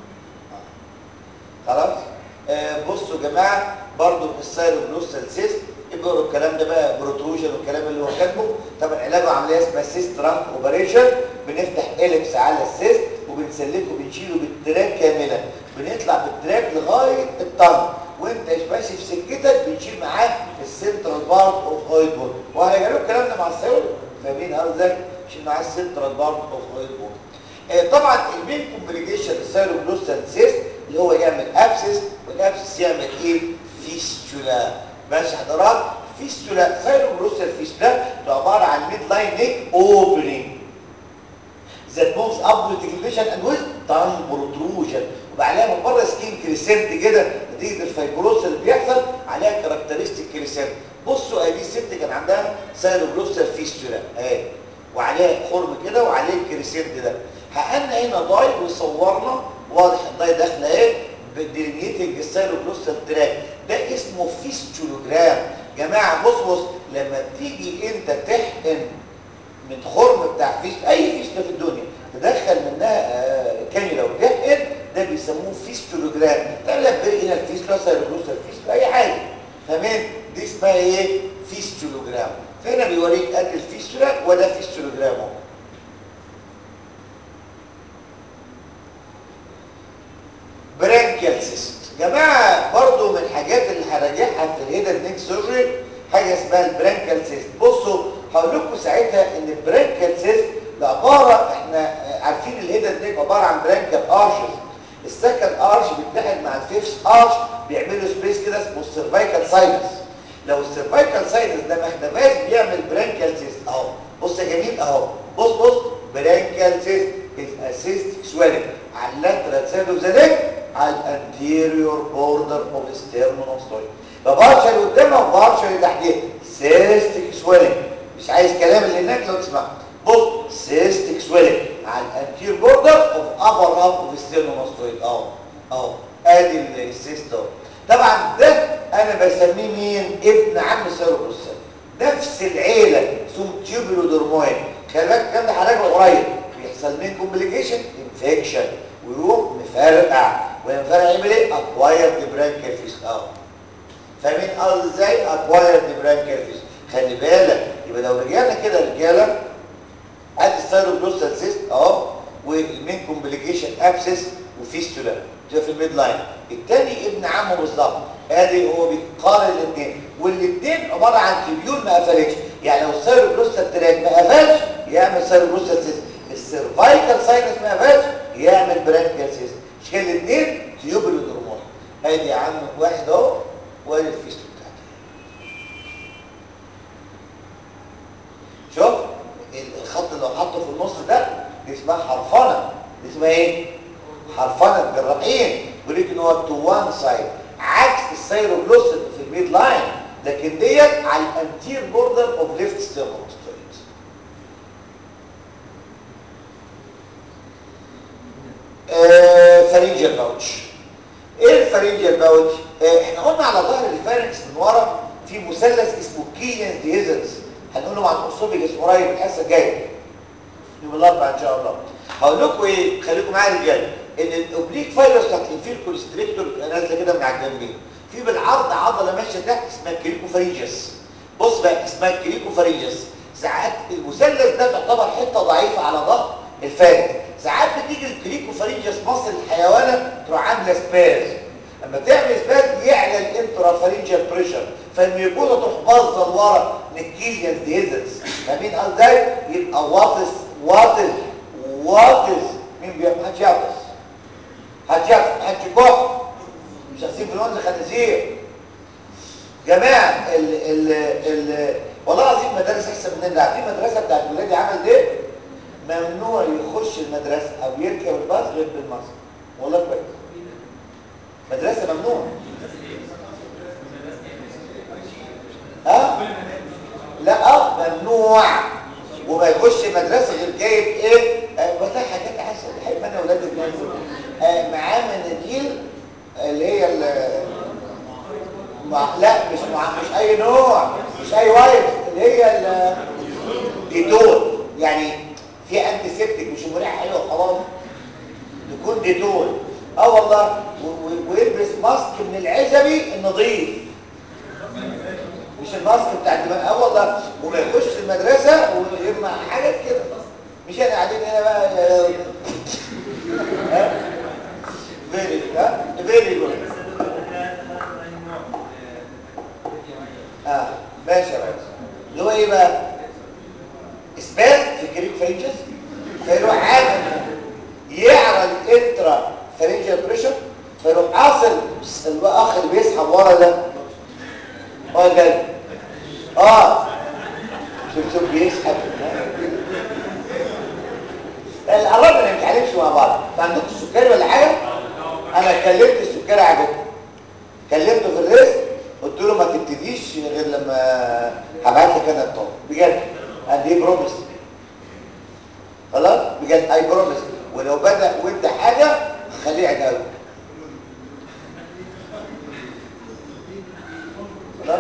خلاص آه بصوا يا جماعه برضو السايروبلوستال سيست يبقوا الكلام ده بقى بروتروجن والكلام اللي هو كاتبه طبعا علاجه عمليه اسمها سيست ترانك اوبريشن بنفتح اليبس على السيست وبنسلكه وبنشيله بالتراك كاملا بنطلع بالتراك لغايه الطن وانت ماشي في سكتك بنشيل معاه السنترال بارت اوف هايد بول وهرجع لكم الكلام ده مع السيول فاهمين ازاي نشيل معاه السنترال بارت اوف هايد بول آه طبعا المين كومبليكيشن السيروبلوستال سيست اللي هو يعمل ابسس والابسس يعمل ايه فيستولا ماشي حضرات فيستولا سيروبلوستال فيستولا ده عباره عن ميد لاين نيك اوبننج that moves up with declination and with tongue protrusion وبقى عليها من بره سكين كريسنت كده نتيجه الفايبروس اللي بيحصل عليها كاركترستيك كريسنت بصوا ادي ست كان عندها سيروبلوستال فيستولا اهي وعليها خرم كده وعليه الكريسنت ده حققنا هنا داي وصورنا واضح الداي داخله ايه بالديلينيتنج السيروبلوستال تراك ده اسمه فيستولوجرام جماعه بص بص لما تيجي انت تحقن من خرم بتاع فيست اي فيست في الدنيا تدخل منها آه كانيولا وتحقن ده بيسموه فيستولوجرام تعمل بري هنا الفيستولا سيروبلوستال فيستولا اي حاجه تمام دي اسمها ايه فيستولوجرام فهنا بيوريك قد الفيستولا وده فيستولوجرام اهو برانكيال سيست جماعه برضو من الحاجات اللي هراجعها في الهيدا نيك سيرجري حاجه اسمها البرانكيال سيست بصوا هقول لكم ساعتها ان البرانكيال سيست ده عباره احنا عارفين الهيدا نيك عباره عن برانكيال ارشز السكند ارش بيتحد مع الفيفث ارش بيعملوا سبيس كده اسمه السيرفايكال ساينس لو السيرفايكال ساينس ده ما اختفاش بيعمل برانكيال سيست اهو بص يا جميل اهو بص بص برانكيال سيست الاسيستيك سويلنج على اللاترال سايد اوف ذا نيك على الانتيريور بوردر اوف ستيرنوماستويد فبارشا اللي قدامها وبارشا اللي تحتيها سيستيك سويلنج مش عايز كلام اللي هناك لو تسمع بص سيستيك سويلنج على الانتير بوردر اوف ابر هاف اوف ستيرنوماستويد اهو اهو ادي السيست اهو طبعا ده انا بسميه مين ابن عم سيروبروسال نفس العيله ثم تيوبولودرموين خلي بالك الكلام ده هراجعه قريب بيحصل من كومبليكيشن انفكشن ويروح مفرقع وينفرقع يعمل ايه اكوايرد برانكيال فيس اهو فاهمين قصدي ازاي اكوايرد برانكيال فيس خلي بالك يبقى لو رجعنا كده رجاله ادي السيروبروسال سيست اهو والمين كومبليكيشن ابسس وفيستولا ده في الميد لاين الثاني ابن عمه بالظبط ادي هو بيقارن الاثنين والاثنين عباره عن تبيول ما قفلتش يعني لو السيروبروستال تراك ما قفلش يعمل سيروبروستال سيست السيرفايكال ساينس ما قفلش يعمل برانكيال سيست مش كده الاثنين تيوبل هرمون ادي يا عم واحد اهو وادي الفيستول بتاعته شوف الخط اللي حاطه في النص ده دي اسمها حرفنه دي اسمها ايه حرفنه الجراحين بيقول لك ان هو تو وان سايد عكس السيروبلوسيد في الميد لاين لكن ديت على الانتير بوردر اوف ليفت ستيرنوستويد آه فرنجال باوتش ايه الفرنجال باوتش آه احنا قلنا على ظهر الفارنكس من ورا في مثلث اسمه كيليانز ديزنز هنقوله عن الاوسوفيجس قريب الحصه الجايه يوم الاربعاء ان شاء الله هقول لكم ايه خليكم معايا يا رجاله ان الاوبليك فايروس بتاعت الانفير كوليستريكتور نازله كده من على الجنبين في بالعرض عضله ماشيه تحت اسمها كريكوفارينجس بص بقى اسمها كريكوفارينجس ساعات المثلث ده تعتبر حته ضعيفه على ظهر الفارس ساعات بتيجي الكريكوفارينجس مصل الحيوانه تروح عامله سباز لما تعمل سباز يعلى الانترافارينجال بريشر فالميوكوزا تروح باظه لورا نكيليانز ديزنس فاهمين ازاي يبقى واطس واطس واطس مين بيعمل حد يعطس حد يعطس حد يكح مش عايزين فلونزا خنازير جماعه ال ال ال والله العظيم مدارس احسن مننا عارفين المدرسه بتاعت ولادي عملت ايه ممنوع يخش المدرسه او يركب الباص غير بالماسك والله كويس مدرسه ممنوع ها لا اه ممنوع وما يخش مدرسه غير جايب ايه آه والله حاجات عسل بحب انا اولاد الناس آه معاه مناديل اللي هي ال- مع لا مش مع مش اي نوع مش اي وايت اللي هي ال- ديتول يعني في انتي سيبتيك مش مريحه حلوه خلاص تكون ديتول اه والله و- و- ويلبس ماسك من العزبي النظيف مش الماسك بتاع الدماغ اه والله وما يخش المدرسه ويرمى حاجات كده مش انا قاعدين هنا بقى ها فيري ها فيري جود اه ماشي يا ريس اللي هو ايه بقى اثبات في الجريك فرنجز فيروح عامل يعرى الانترا فرنجال بريشر فيروح قاصل الاخ اللي بيسحب ورا ده اه ده اه شوف شوف بيسحب القرب ما نتعلمش مع بعض فعندكم السكري ولا حاجه انا كلمت السكري عجبه كلمته في الريس قلت له ما تبتديش غير لما هبعت لك انا الطاقه بجد قال لي بروميس خلاص بجد اي بروميس ولو بدا وانت حاجه خليه يعجبك خلاص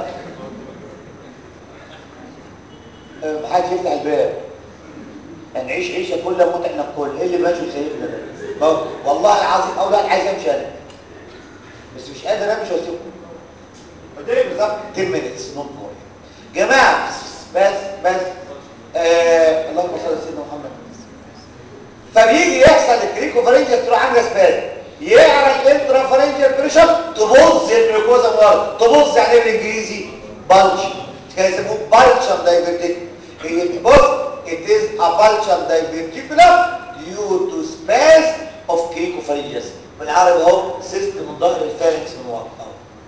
آه، محدش يفتح الباب هنعيش عيشه كلها موت احنا الكل ايه اللي ماشي وسايبنا ده ما هو- والله العظيم اولاد عايز امشي انا بس مش قادر امشي واسيبكم قدامي بالظبط 10 minutes نوت مور جماعه بس بس آه اللهم صل على سيدنا محمد فبيجي يحصل الكريكو فرنجل تروح عامله سباز يعرى الانترا فرنجل بريشر تبص الميوكوزا من ورا تبص يعني إيه بالانجليزي بلج كان يسموه بالشر دايفرتيك بص it is a bulgem diverticulum due to spasm of cricopharyngeus بالعربي اهو سيست من ظهر الفارنكس من ورا اهو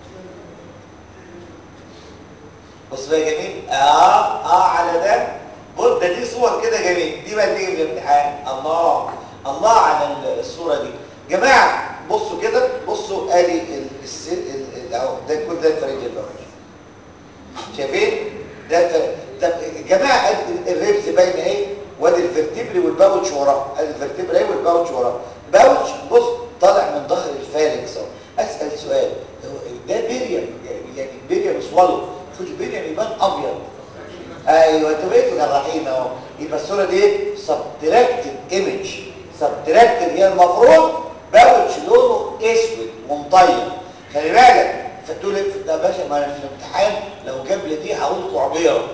بص بقى جميل اه اه على ده بص ده دي صور كده جميل دي بقى تيجي في الامتحان الله الله على الصوره دي جماعه بصوا كده بصوا ادي ال- الس- ال- ال- اهو ده كل ده الفرنج الباوتش شايفين ده الفرنج طب يا جماعه ادي الريبس باينه اهي وادي الفرتبري والباوتش وراه ادي الفرتبري اهي والباوتش وراه باوتش بص طالع من ظهر الفارنكس اهو اسال سؤال هو ده بيريم يعني بيريم سوالو المفروض البيريم يبان ابيض ايوه انتوا بقيتوا جراحين اهو يبقى الصوره دي سبتراكتد ايمج سبتراكتد هي المفروض باوتش لونه اسود ومطير خلي بالك فتقول إيه؟ ده يا باشا ما انا في الامتحان لو جاب لي دي هقول كعبيره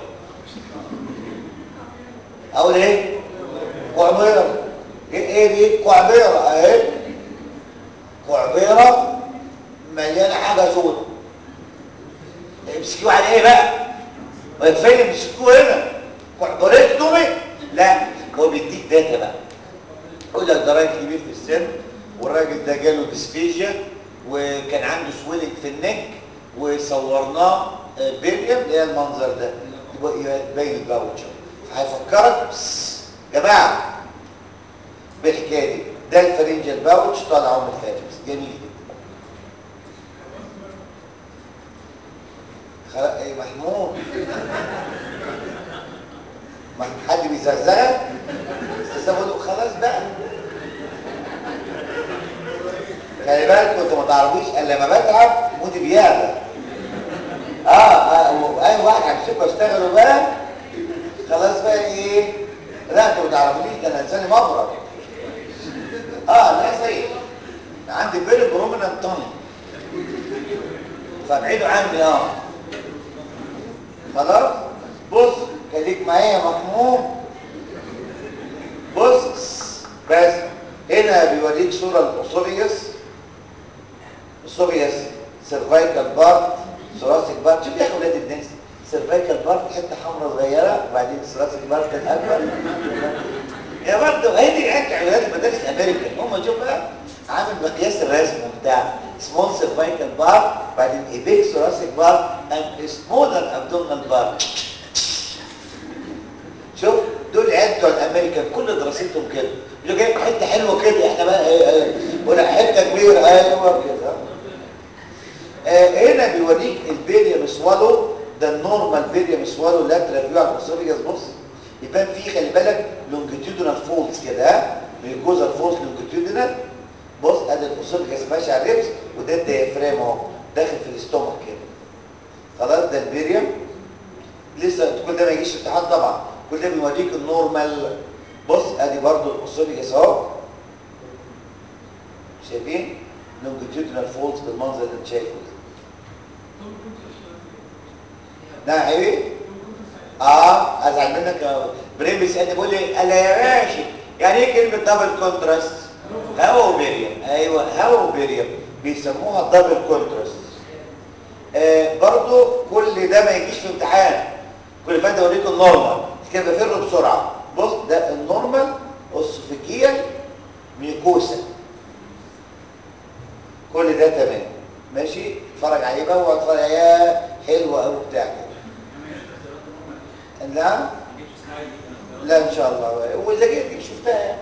اقول ايه كعبيره ايه ايه دي كعبيره اهي كعبيره مليانه حاجه سودة امسكوه على ايه بقى ويكفيني امسكوه هنا كعبريكتومي لا هو بيديك داتا بقى يقول لك ده راجل كبير في السن والراجل ده جاله ديسفيجيا وكان عنده سويلنج في النك وصورناه آه، بيريم اللي هي المنظر ده يبقى يبين الباوتشر هيفكرك بس جماعه بالحكايه دي ده الفرنجل باوتش طالع من الفارنكس جميل جدا خلاص ايه محمود ما حد بيزغزغك استاذ بقول له خلاص بقى خلي بالك انتوا ما تعرفوش الا لما بتعب مودي بيعلى اه اه واي واحد همسكه اشتغله بقى خلاص بقى ايه لا انتوا ما تعرفونيش ده انا لساني مبرد اه لا زي عندي بيري برومينانت تاني فابعدوا عني اه خلاص بص خليك معايا يا محمود بص بس هنا بيوريك صورة الأسوفيوس أسوفيوس سيرفايكال بارت ثوراسيك بارت شوف يا أخي ولاد الناس سيرفايكال بارت حتة حمراء صغيرة وبعدين ثوراسيك بارت الأكبر يا برضه هي دي انت ولاد المدارس الامريكان هم شوف بقى عامل مقياس الرسم بتاع سمول سيرفايكال بارت بعدين ايبيك ثوراسيك بار اند سمولر ابدومينال بار شوف دول العيال بتوع الامريكان كل دراستهم كده يقول لك حته حلوه كده احنا بقى ايه ايه ولا حته كبيره ايوه كده آه هنا بيوريك البيريم سوالو ده النورمال بيريم سوالو لاترال فيو على الاسوفيجاس بص يبان فيه خلي بالك لونجيتيودنال فولز كده ها ميوكوزال فولز لونجيتيودنال بص ادي الاسوفيجاس ماشي على الريبس وده الديافرام اهو داخل في الاستومك كده خلاص ده البيريم لسه كل ده ما يجيش امتحان طبعا كل ده بيوريك النورمال بص ادي برضو الاسوفيجاس اهو شايفين لونجيتيودنال فولز بالمنظر اللي انت شايفه ده نعم حبيبي اه ازعل منك يا بريم بيسالني بيقول لي قال يا باشا يعني ايه كلمه دبل كونتراست هوا وبيريم ايوه هوا وبيريم بيسموها دبل كونتراست آه برضو كل ده ما يجيش في امتحان كل فات اوريكم النورمال كده بفر بسرعه بص ده النورمال اوسوفيجيال ميوكوسا كل ده تمام ماشي اتفرج عليه بقى واتفرج يا حلوه قوي بتاع كده نعم لا ان شاء الله واذا جيت شفتها يعني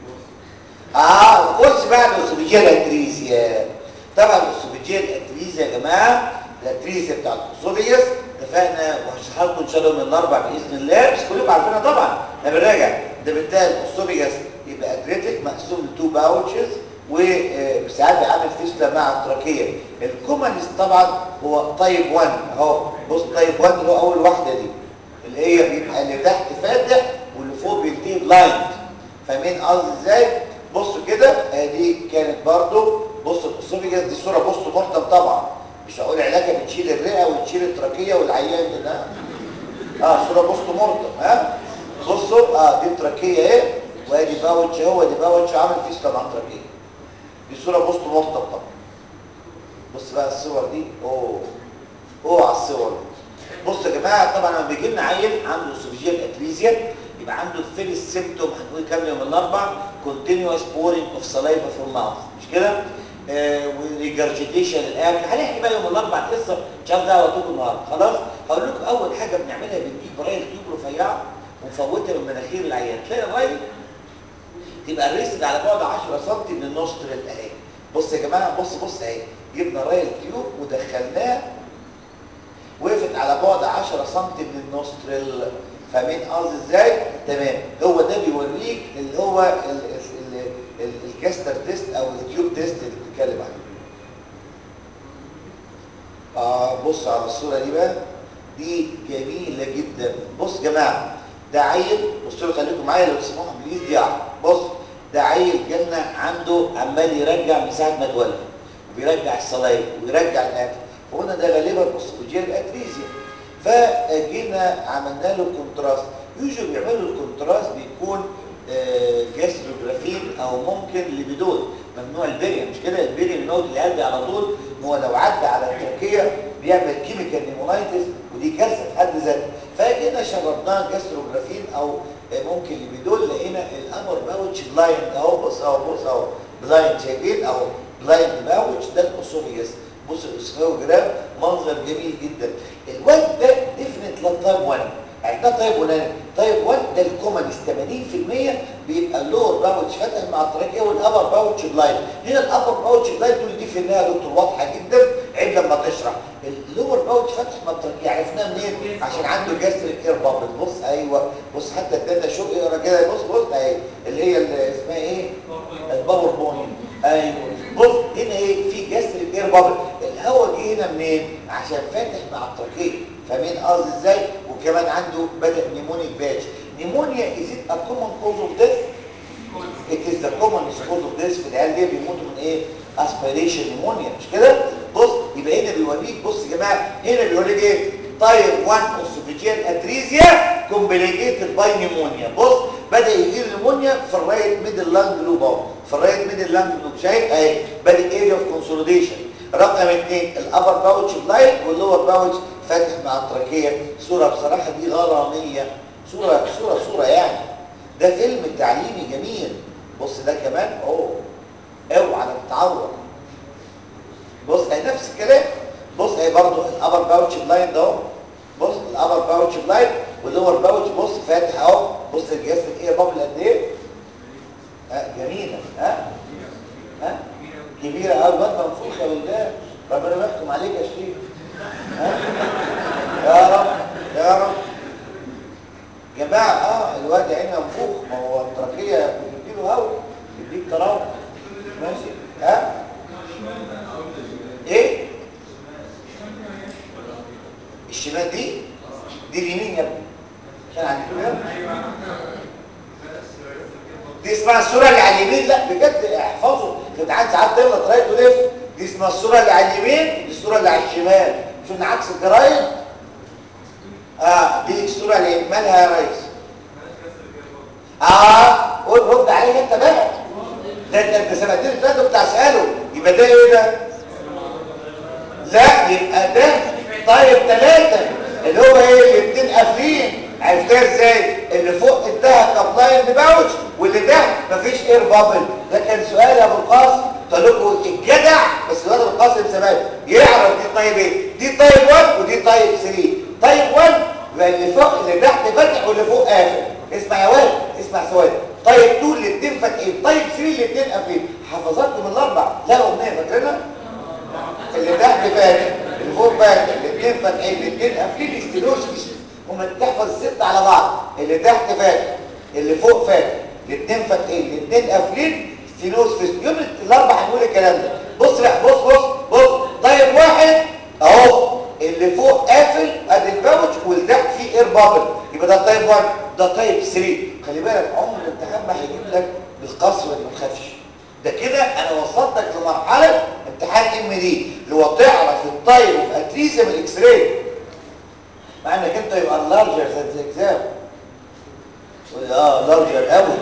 اه خش بقى الاوسوفيجيال اتريزيا طبعا الاوسوفيجيال اتريزيا يا جماعه الاتريزيا بتاع الاوسوفيجيس اتفقنا وهشرح لكم ان شاء الله من الاربع باذن الله بس كلكم عارفينها طبعا احنا بنراجع ده بالتالي الاوسوفيجيس يبقى اتريتيك مقسوم لتو باوتشز وساعات بيعمل فيستلا مع التراكيه الكومنست طبعا هو طيب 1 اهو بص طيب 1 اللي هو اول واحده دي اللي هي بيبقى اللي تحت فاتح واللي فوق بينتهي بلايند فاهمين قصدي ازاي بصوا كده ادي كانت برضو بص الاسوفيجاس دي صوره بوست مورتم طبعا مش هقول علاجها بتشيل الرئه وتشيل التراكيه والعيان ده اه صوره بوست مورتم ها بصوا اه دي التراكيه اهي وادي باوتش اهو ادي باوتش عامل فيستلا مع التراكيه دي صوره بوست مورتم طبعا بص بقى الصور دي اوه اوه على الصور دي بصوا يا جماعه طبعا لما بيجي لنا عيل عنده اسوفيجيال اتريزيا يبقى عنده الفيرست سيمبتوم هنقول كام يوم الاربع كونتينوس بورينج اوف سلايفا فروم ماوث مش كده آه وريجرجيتيشن الاكل هنحكي بقى يوم الاربع قصه مش عايز دعوه طول النهار خلاص هقول لكم اول حاجه بنعملها بنجيب برايل تيوب رفيعه ونفوتها من مناخير العيان تلاقي الرايل تبقى الريست على بعد 10 سم من النوسترل اهي بص يا جماعه بص بص اهي جبنا رايل تيوب ودخلناه وقفت على بعد 10 سم من النوسترل فاهمين قصدي ازاي تمام هو ده بيوريك اللي هو الكاستر تيست او التيوب تيست اللي بتتكلم عنه اه بص على الصوره دي بقى دي جميله جدا بص يا جماعه ده عيل بصوا خليكم معايا لو تسمعوا بليز دي بص ده عيل جالنا عنده عمال يرجع من ساعه ما اتولد وبيرجع الصلايب ويرجع الاكل فقلنا ده غالبا اسوفيجيال اتريزيا فجينا عملنا له كونتراست يوجو بيعملوا الكونتراست بيكون جاستروجرافين او ممكن ليبيدول ممنوع البريم مش كده البريم يموت القلب على طول هو لو عدى على التركيه بيعمل كيميكال نيمونايتس ودي كارثه في حد ذاتها فجينا شربناه جاستروجرافين او ممكن ليبيدول لقينا الامر باوتش بلايند اهو بص اهو بص اهو بلايند شايفين اهو بلايند باوتش ده الاسوفيجاس بص الاسفوجرام منظر جميل جدا الواد ده ديفنت للتايب 1 يعني ده تايب 1 تايب 1 ده الكومنس 80% بيبقى اللور باوتش فاتح مع التراكيه والابر باوتش بلايند هنا الابر باوتش بلايند دول دي فينها يا دكتور واضحه جدا عيب لما تشرح اللور باوتش فاتح مع التراكيه عرفناها منين عشان عنده جاستريك اير بابل بص ايوه بص حتى ادانا شو اقرا كده بص بص اهي اللي هي اللي اسمها ايه الباور بوينت ايوه بص هنا ايه في جاستريك اير بابل الهواء جه هنا منين عشان فاتح مع التراكيه فاهمين قصدي ازاي وكمان عنده بدا نيمونيك باتش نيمونيا از ات ا كومن كوز اوف ديث ات از ذا كومن كوز اوف ديث في العيال دي بيموتوا من ايه اسبيريشن نيمونيا مش كده بص يبقى هنا بيوريك بص يا جماعه هنا بيوريك ايه تايب 1 اوسوفيجيال اتريزيا كومبليكيتد باي نيمونيا بص بدا يجي نيمونيا في الرايت ميدل لانج لوب اهو في الرايت ميدل لانج لوب شايف اهي بدا اريا اوف كونسوليديشن رقم اثنين الابر باوتش بلايت واللور باوتش فاتح مع التراكيه صوره بصراحه دي غراميه صوره صوره صوره يعني ده فيلم تعليمي جميل بص ده كمان اوه اوعى لا تتعور بص هي نفس الكلام بلايند ده اهو بص الابر باوتش بلايند واللور باوتش بص فاتح اهو بص الجسم ايه بابل قد ايه ها جميله ها ها كبيره قوي الواد منفوخ يا ولدان ربنا يحكم عليك يا شريف ها يا رب يا رب جماعه اه الواد عين منفوخ ما هو التركيه بتديله هوا بتديك تراوح ماشي ها ايه الشمال دي دي اليمين يا ابني عشان عندكم كده دي اسمها الصوره اللي على اليمين لا بجد احفظوا في امتحان ساعات تغلط رايت وليفت دي اسمها الصوره اللي على اليمين دي الصوره اللي على الشمال شو عكس الجرايد اه دي الصوره اللي مالها يا ريس اه قول رد عليك انت بقى ده انت انت سبقتني اللي فاتوا بتاع اساله يبقى ده ايه ده لا يبقى ده طيب ثلاثة اللي هو ايه الاثنين قافلين عرفتها ازاي اللي فوق انتهى كابلاين باوتش واللي تحت مفيش اير بابل ده كان سؤال يا ابو القاسم قلت لكم الجدع بس الواد ابو القاسم زمان يعرف دي طيب ايه دي طيب 1 ودي طيب 3 طيب 1 يبقى اللي فوق اللي تحت فاتح واللي فوق قافل اسمع يا واد اسمع سؤال طيب 2 الاثنين فاتحين طيب 3 الاثنين قافلين حفظتكم الاربع لا اغنيه فاكرينها اللي تحت فاتح اللي فوق فاتح الاثنين فاتحين الاثنين قافلين استيلوسكس وما تحفظ الست على بعض اللي تحت فاتح اللي فوق فاتح الاثنين فاتحين الاثنين قافلين ستيلوس في يوم الاربع هنقول الكلام ده بص لا بص بص بص طيب واحد اهو اللي فوق قافل ادي الباوتش واللي تحت فيه اير بابل يبقى ده تايب 1 ده تايب 3 خلي بالك عمر الامتحان ما هيجيب لك بالقسوه دي ما تخافش ده كده انا وصلتك لمرحله امتحان ام دي اللي هو تعرف الطيب في اتريزم الاكس راي مع انك انت يبقى لارجر زي الاكزام اه لارجر قوي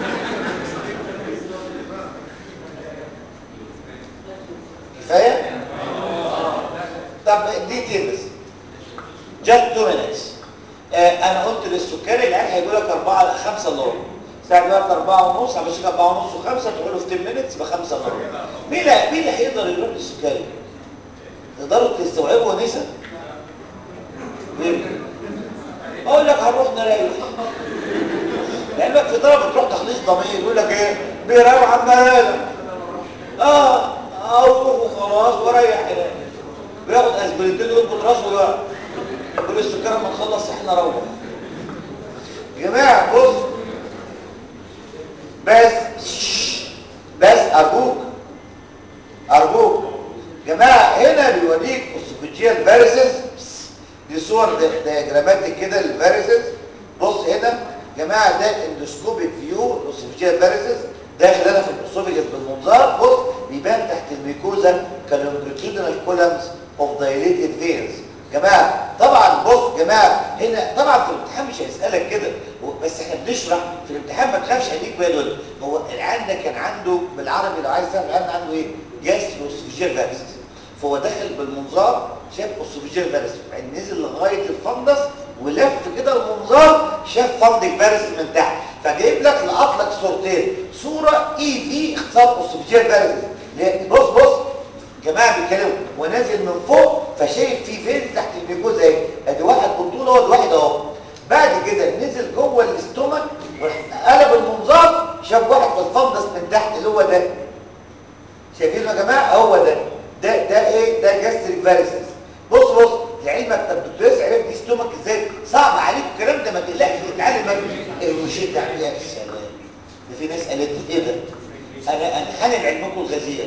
كفايه طب دي بس just two minutes آه انا قلت للسكري الان هيقول لك 4 5 الا ربع الساعه دلوقتي 4 ونص همشيك 4 ونص و5 تقول له في 10 مينتس ب 5 الا ربع مين اللي مين اللي هيقدر يروح للسكري تقدروا تستوعبوا نسا اقول لك هنروح نريح لانك في طلبه بتروح تخليص ضمير يقول لك ايه بيراوح عم هذا اه اروح وخلاص واريح هناك بياخد اسبريتين ويربط راسه بقى يقول السكر لما نخلص احنا نروح يا جماعه بص بس بس ارجوك ارجوك جماعه هنا بيوريك اسوفيجيال فيرسز دي صور دياجراماتيك كده للفيرسز بص هنا جماعه ده اندوسكوبيك فيو اسوفيجيال فيرسز داخل انا في الاسوفيجس بالمنظار بص بيبان تحت الميكوزا كالونجيتودينال كولمز اوف دايليتد فينز جماعه طبعا بص جماعه هنا طبعا في الامتحان مش هيسالك كده بس احنا بنشرح في الامتحان ما تخافش هديك بقى دول هو العيان ده كان عنده بالعربي لو عايز تعرف العيان عنده ايه جاستروسوفيجيال فيرسز فهو دخل بالمنظار شاف اسوفيجيال فيرس يعني نزل لغايه الفندس ولف كده المنظار شاف فندك فيرس من تحت فجايب لك لقط لك صورتين صوره اي في اختصار اسوفيجيال فيرس بص بص جماعه بيتكلموا ونازل من فوق فشايف في فين تحت الميكوزا اهي ادي واحد بالطول اهو واحد اهو بعد كده نزل جوه الاستومك قلب المنظار شاف واحد في الفندس من تحت اللي هو ده شايفينه يا جماعه هو ده ده ده ايه ده جاستريك فاريسز بص بص لعلمك طب دكتور ياسر عرف دي ستومك ازاي صعب عليك الكلام ده ما تقلقش اتعلم الروشيت ده يا سلام ده في ناس قالت لي ايه ده انا انا خانق علمكم الغزيره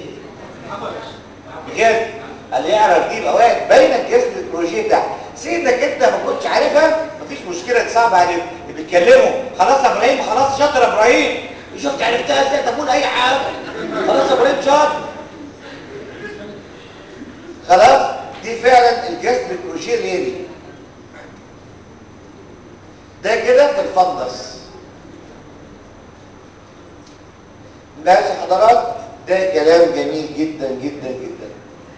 بجد قال يعرف دي يبقى واحد باينه الجسم البروجيه ده سيدك انت ما كنتش عارفها مفيش مشكله تصعب عليك اللي بيتكلموا خلاص يا ابراهيم خلاص شاطر يا ابراهيم شفت عرفتها ازاي تقول اي حاجه خلاص يا ابراهيم شاطر خلاص دي فعلا الجسم الكروشيه الهيلي ده كده في الفندس ماشي حضرات ده كلام جميل جدا جدا جدا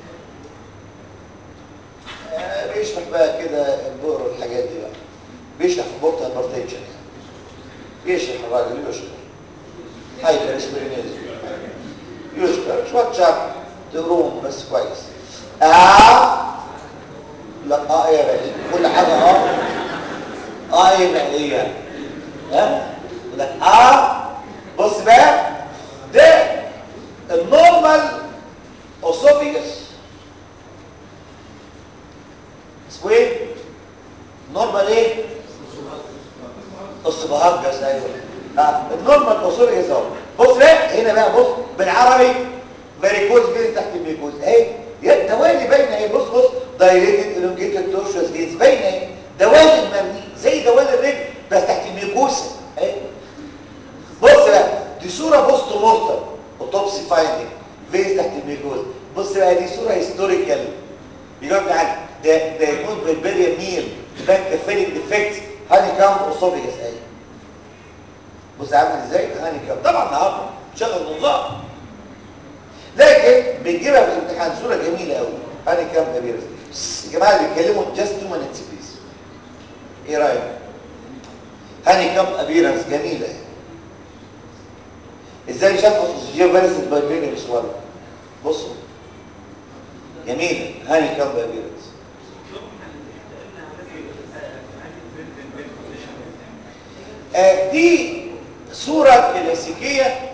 آه بيشرح بقى كده البؤر والحاجات دي بقى بيشرح في بورتا هايبرتنشن بيشرح الراجل يشكر هايبر اسبرينيزم يشكر شويه شرح تقروهم بس كويس اه لا اه ايه يعني ها يقول لك اه بص بقى ده النورمال اوسوفيجس اسمه ايه نورمال ايه اوسوفاجس ايوه اه النورمال اوسوفيجس اهو بص بقى هنا بقى بص بالعربي فاريكوز فين تحت الميكوز اهي يا دوالي باينه اهي بص بص دايريتد الونجيتد تورشوس فينز باينه اهي دوالي مبني زي دوالي الرجل بس تحت الميكوسا اهي بص بقى دي صوره بوست مورتم اوتوبسي فايندنج فيز تحت الميكوز بص بقى دي صوره هيستوريكال بيجاوب على ده ده يموت بالبريا ميل باك فيلينج ديفكت هاني كام اوسوفيجس اهي بص عامل ازاي هاني كام طبعا النهارده شغل نظام لكن بنجيبها في الامتحان صوره جميله قوي هاني كام ابيرس يا جماعه اللي بيتكلموا جاست تو مينتس بليز ايه رايك هاني كام ابيرنس جميله ازاي شاف اسوسيجيا فيرس بايبيريا مش بصوا جميله هاني كام ابيرنس آه دي صورة كلاسيكية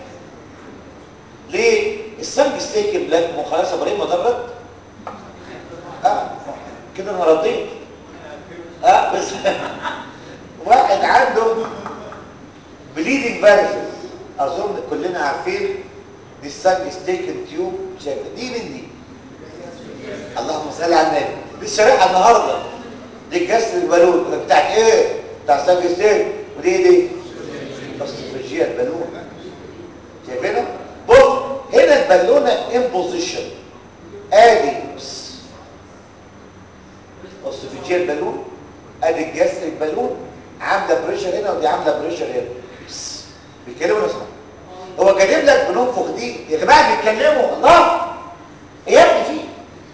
للسنج ستيك بلاك مو خلاص ابراهيم مدرد اه كده انا رضيت اه بس واحد عنده بليدنج فارسز اظن كلنا عارفين دي السنج ستيك تيوب شايفه دي من دي اللهم صل على النبي دي الشريحه النهارده دي الجسر البالون بتاعت ايه بتاع السنج ستيك ودي ايه دي استراتيجيه البالون شايفينها بص هنا البالونه ان بوزيشن ادي استراتيجيه البالون ادي الجسر البالون عامله بريشر هنا ودي عامله بريشر هنا بيتكلموا نسمع هو كاتب لك بننفخ دي يا جماعه بيتكلموا الله ايه يا ابني فيه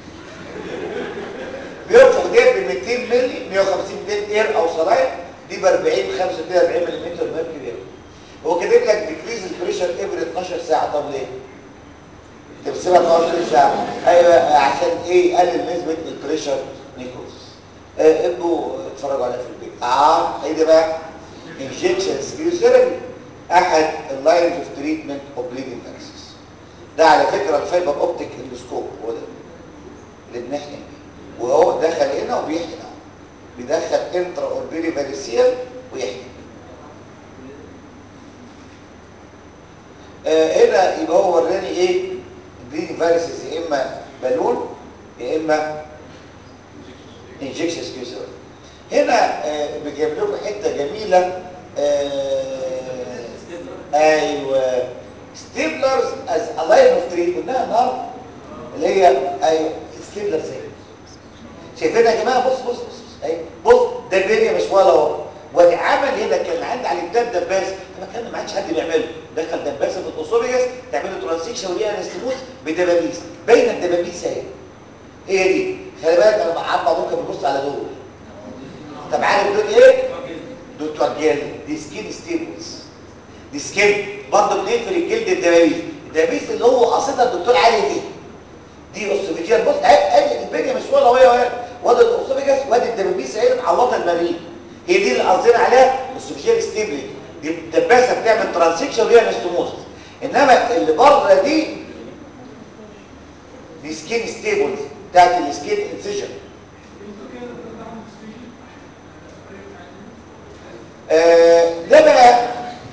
بينفخ ديت ب 200 مللي 150 200 اير او صلاير دي ب 40 45 ملم ميركوري هو كاتب لك ديكريز البريشر افري 12 ساعه طب ليه؟ ترسمها 12 ساعه ايوه عشان ايه يقلل نسبه البريشر نيكوز آه ابقوا اتفرجوا عليها في البيت اه ايه ده بقى؟ انجكشن سكيوثيرابي احد اللاينز اوف تريتمنت اوف بليدنج اكسس ده على فكره الفايبر اوبتيك اندوسكوب هو ده اللي بنحقن بيه وهو دخل هنا وبيحقن اهو بيدخل انترا اوربيري فاريسيال ويحقن آه هنا يبقى هو وراني ايه البليدنج فاريسيس يا اما بالون يا اما انجكشن سكيوثيرابي هنا آه بجيب لكم حته جميله آه ايوه ستيبلرز از الاين اوف تري قلناها النهارده اللي هي ايوه ستيبلر زي شايفينها يا جماعه بص بص بص اهي بص ده الدنيا مش ولا اهو والعمل هنا كان عندي على الكتاب دباس لما كان ما عادش حد بيعمله دخل دباسه في الاوسوفيجاس تعمل له ترانسكشن وليها انستموس بدبابيس باينه الدبابيس اهي هي دي خلي بالك انا عم ممكن ببص على دول طب عارف دول ايه دول توجيل دي سكين ستيبلز دي سكين برضه بنقفل الجلد الدبابيس الدبابيس اللي هو قصدها الدكتور علي دي دي اوسوفيجيال بص ادي البنيه مش ولا وهي وهي وادي الاوسوفيجاس وادي الدبابيس هي معوضه المريء هي دي اللي قصدنا عليها اوسوفيجيال ستيبلي دي الدباسه بتعمل ترانسكشن وليها انستموس انما اللي بره دي دي سكين ستيبلز بتاعت السكين انسيجن آه ده بقى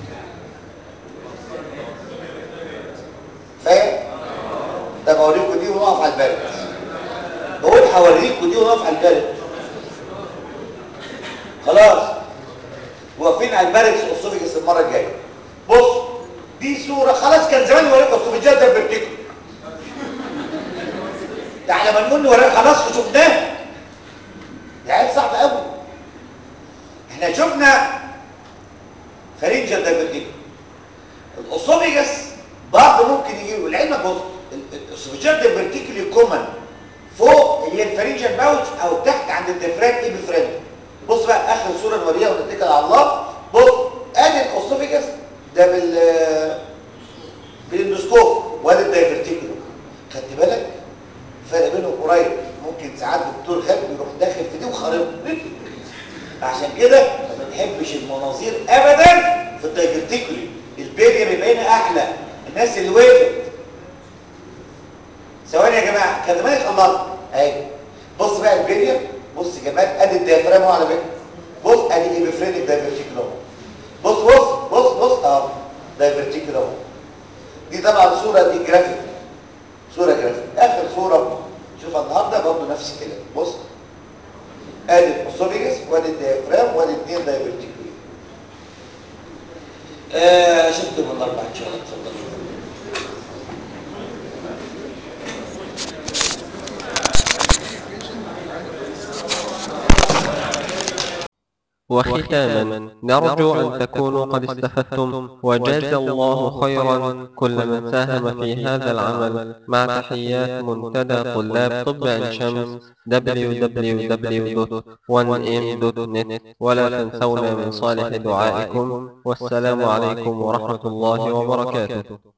فاهم طب اوريكم دي ونقف على البارد بقول هوريكم دي ونقف على البارد خلاص واقفين على البارد اسوفيجس المره الجايه بص دي صوره خلاص كان زمان وريكم اسوفيجات ده فيرتيكو يعني لما نقول وراك خلاص شفناه دي عيب صعب قوي احنا شفنا فرنجة ده فيرتيكو الاسوفيجس برضه ممكن يجي له العلم بص الاسوفيجات ده فيرتيكولي كومن فوق اللي هي الفرنجة باوتش او تحت عند الدفرات ايه بفرنج بص بقى اخر صوره نوريها ونتكل على الله بص ادي الاسوفيجس ده بال بالاندوسكوب وادي الدايفرتيكولو خدت بالك الفرق بينهم قريب ممكن ساعات دكتور خارج يروح داخل في دي وخارج عشان كده ما بنحبش المناظير ابدا في الدايفرتيكولي البيريا بيبقى هنا احلى الناس اللي وقفت ثواني يا جماعه كان زماني خلصت اهي بص بقى البيريا بص يا جمال ادي الديافرام اهو على فكره بص ادي ايبيفرينيك دايفرتيكول اهو بص بص بص بص اهو دايفرتيكول اهو دي طبعا صوره دي جرافيك صوره جرافيك اخر صوره شوفها النهارده برضه نفس الكلام بص ادي الاسوفيجس وادي الديافرام وادي الاثنين دايفرتيكول آه شفتم الاربع ان شاء الله اتفضلوا وختاما نرجو أن تكونوا قد استفدتم وجاز الله خيرا كل من ساهم في هذا العمل مع تحيات منتدى طلاب طب عين شمس www.1m.net ولا تنسونا من صالح دعائكم والسلام عليكم ورحمة الله وبركاته